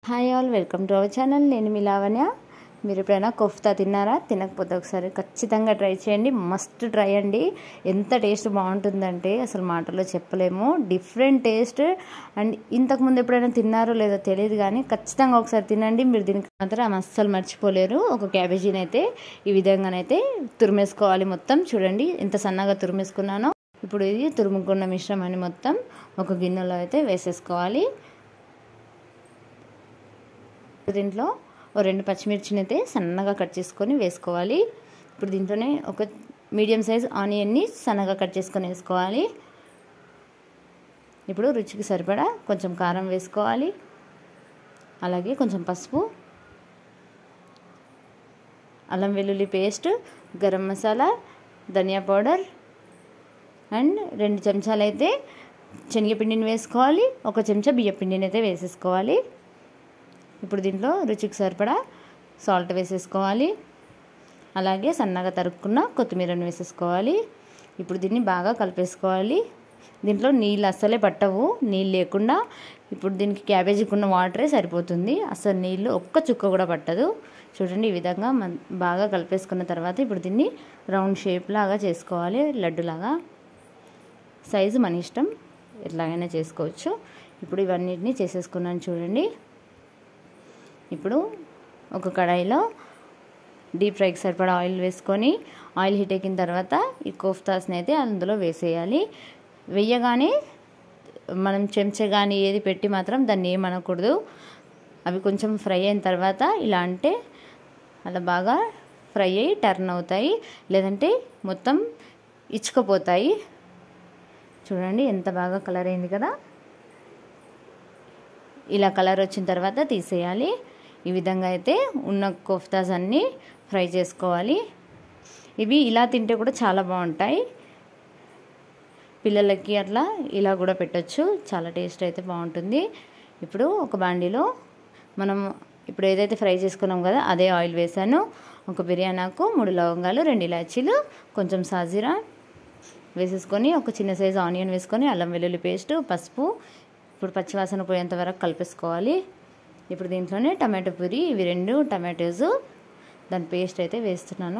hi all welcome to our channel నేను మీ లావణ్య మీరు ఎప్పుడైనా కోఫ్తా తిన్నారా తినకపోతే ఒకసారి ఖచ్చితంగా ట్రై చేయండి మస్ట్ ట్రై అండి ఎంత టేస్ట్ బాగుంటుందంటే అసలు మాటల్లో చెప్పలేము డిఫరెంట్ టేస్ట్ అండ్ ఇంతకుముందు ఎప్పుడైనా తిన్నారో లేదో తెలియదు కానీ ఖచ్చితంగా ఒకసారి తినండి మీరు దీనికి మాత్రం అస్సలు మర్చిపోలేరు ఒక క్యాబేజీని అయితే ఈ విధంగానైతే తురిమేసుకోవాలి మొత్తం చూడండి ఎంత సన్నగా తురిమేసుకున్నానో ఇప్పుడు ఇది తురుముకున్న మిశ్రమాన్ని మొత్తం ఒక గిన్నెలో అయితే వేసేసుకోవాలి దీంట్లో ఓ రెండు పచ్చిమిర్చిని అయితే సన్నగా కట్ చేసుకొని వేసుకోవాలి ఇప్పుడు దీంట్లోనే ఒక మీడియం సైజ్ ఆనియన్ని సన్నగా కట్ చేసుకొని వేసుకోవాలి ఇప్పుడు రుచికి సరిపడా కొంచెం కారం వేసుకోవాలి అలాగే కొంచెం పసుపు అల్లం వెల్లుల్లి పేస్ట్ గరం మసాలా ధనియా పౌడర్ అండ్ రెండు చెంచాలు అయితే శనగపిండిని వేసుకోవాలి ఒక చెంచా బియ్య పిండిని అయితే వేసేసుకోవాలి ఇప్పుడు దీంట్లో రుచికి సరిపడా సాల్ట్ వేసేసుకోవాలి అలాగే సన్నగా తరుక్కున్న కొత్తిమీరను వేసేసుకోవాలి ఇప్పుడు దీన్ని బాగా కలిపేసుకోవాలి దీంట్లో నీళ్ళు అస్సలే పట్టవు నీళ్ళు లేకుండా ఇప్పుడు దీనికి క్యాబేజీకి ఉన్న వాటరే సరిపోతుంది అసలు నీళ్ళు ఒక్క చుక్క కూడా పట్టదు చూడండి ఈ విధంగా బాగా కలిపేసుకున్న తర్వాత ఇప్పుడు దీన్ని రౌండ్ షేప్ లాగా చేసుకోవాలి లడ్డులాగా సైజు మన ఇష్టం ఎట్లాగైనా చేసుకోవచ్చు ఇప్పుడు ఇవన్నిటిని చేసేసుకున్నాను చూడండి ఇప్పుడు ఒక కడాయిలో డీప్ ఫ్రైకి సరిపడా ఆయిల్ వేసుకొని ఆయిల్ హీట్ ఎక్కిన తర్వాత ఈ కోఫ్తాస్ని అయితే అందులో వేసేయాలి వేయగానే మనం చెంచా కానీ ఏది పెట్టి మాత్రం దాన్ని ఏమనకూడదు అవి కొంచెం ఫ్రై అయిన తర్వాత ఇలా అంటే అలా బాగా ఫ్రై అయ్యి టర్న్ అవుతాయి లేదంటే మొత్తం ఇచ్చుకపోతాయి చూడండి ఎంత బాగా కలర్ అయింది కదా ఇలా కలర్ వచ్చిన తర్వాత తీసేయాలి ఈ విధంగా అయితే ఉన్న కోఫ్తాస్ అన్నీ ఫ్రై చేసుకోవాలి ఇవి ఇలా తింటే కూడా చాలా బాగుంటాయి పిల్లలకి అట్లా ఇలా కూడా పెట్టచ్చు చాలా టేస్ట్ అయితే బాగుంటుంది ఇప్పుడు ఒక బాండీలో మనం ఇప్పుడు ఏదైతే ఫ్రై చేసుకున్నాం కదా అదే ఆయిల్ వేసాను ఒక బిర్యానాకు మూడు లవంగాలు రెండు ఇలాచీలు కొంచెం సాజీరా వేసేసుకొని ఒక చిన్న సైజు ఆనియన్ వేసుకొని అల్లం వెల్లుల్లి పేస్ట్ పసుపు ఇప్పుడు పచ్చివాసన పోయేంత వరకు కలిపేసుకోవాలి ఇప్పుడు దీంట్లోనే టమాటో పూరి ఇవి రెండు టమాటోస్ దాని పేస్ట్ అయితే వేస్తున్నాను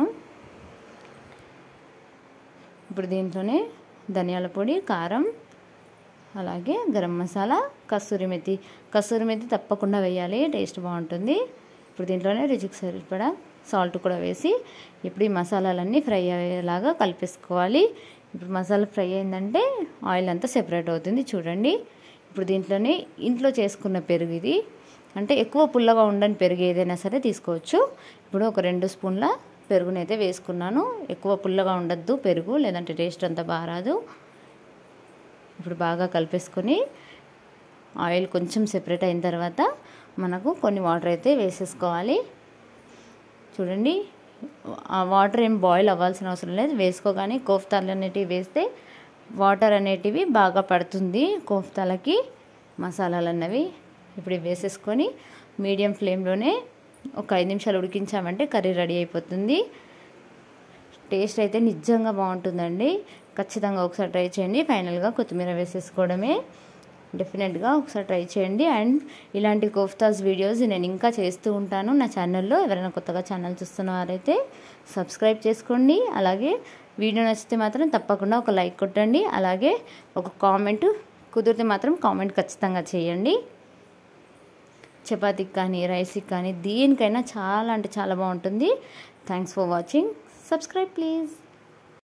ఇప్పుడు దీంట్లోనే ధనియాల పొడి కారం అలాగే గరం మసాలా కస్తూరి మెతి కస్తూరి మెతి తప్పకుండా వేయాలి టేస్ట్ బాగుంటుంది ఇప్పుడు దీంట్లోనే రుచికి సరిపడా సాల్ట్ కూడా వేసి ఇప్పుడు ఈ మసాలాలన్నీ ఫ్రై అయ్యేలాగా కలిపేసుకోవాలి ఇప్పుడు మసాలా ఫ్రై అయిందంటే ఆయిల్ అంతా సెపరేట్ అవుతుంది చూడండి ఇప్పుడు దీంట్లోనే ఇంట్లో చేసుకున్న పెరుగు ఇది అంటే ఎక్కువ పుల్లగా ఉండని పెరుగు ఏదైనా సరే తీసుకోవచ్చు ఇప్పుడు ఒక రెండు స్పూన్ల పెరుగునైతే వేసుకున్నాను ఎక్కువ పుల్లగా ఉండద్దు పెరుగు లేదంటే టేస్ట్ అంతా బాగా రాదు ఇప్పుడు బాగా కలిపేసుకొని ఆయిల్ కొంచెం సెపరేట్ అయిన తర్వాత మనకు కొన్ని వాటర్ అయితే వేసేసుకోవాలి చూడండి ఆ వాటర్ ఏం బాయిల్ అవ్వాల్సిన అవసరం లేదు వేసుకోగానే కోఫ్తాలు అనేటివి వేస్తే వాటర్ అనేటివి బాగా పడుతుంది కోఫ్తాలకి మసాలాలు అన్నవి ఇప్పుడు వేసేసుకొని మీడియం ఫ్లేమ్లోనే ఒక ఐదు నిమిషాలు ఉడికించామంటే కర్రీ రెడీ అయిపోతుంది టేస్ట్ అయితే నిజంగా బాగుంటుందండి ఖచ్చితంగా ఒకసారి ట్రై చేయండి ఫైనల్గా కొత్తిమీర వేసేసుకోవడమే డెఫినెట్గా ఒకసారి ట్రై చేయండి అండ్ ఇలాంటి కోఫ్తాస్ వీడియోస్ నేను ఇంకా చేస్తూ ఉంటాను నా ఛానల్లో ఎవరైనా కొత్తగా ఛానల్ చూస్తున్న వారైతే సబ్స్క్రైబ్ చేసుకోండి అలాగే వీడియో నచ్చితే మాత్రం తప్పకుండా ఒక లైక్ కొట్టండి అలాగే ఒక కామెంట్ కుదిరితే మాత్రం కామెంట్ ఖచ్చితంగా చేయండి చపాతీకి కానీ రైస్కి కానీ దేనికైనా చాలా అంటే చాలా బాగుంటుంది thanks for watching subscribe please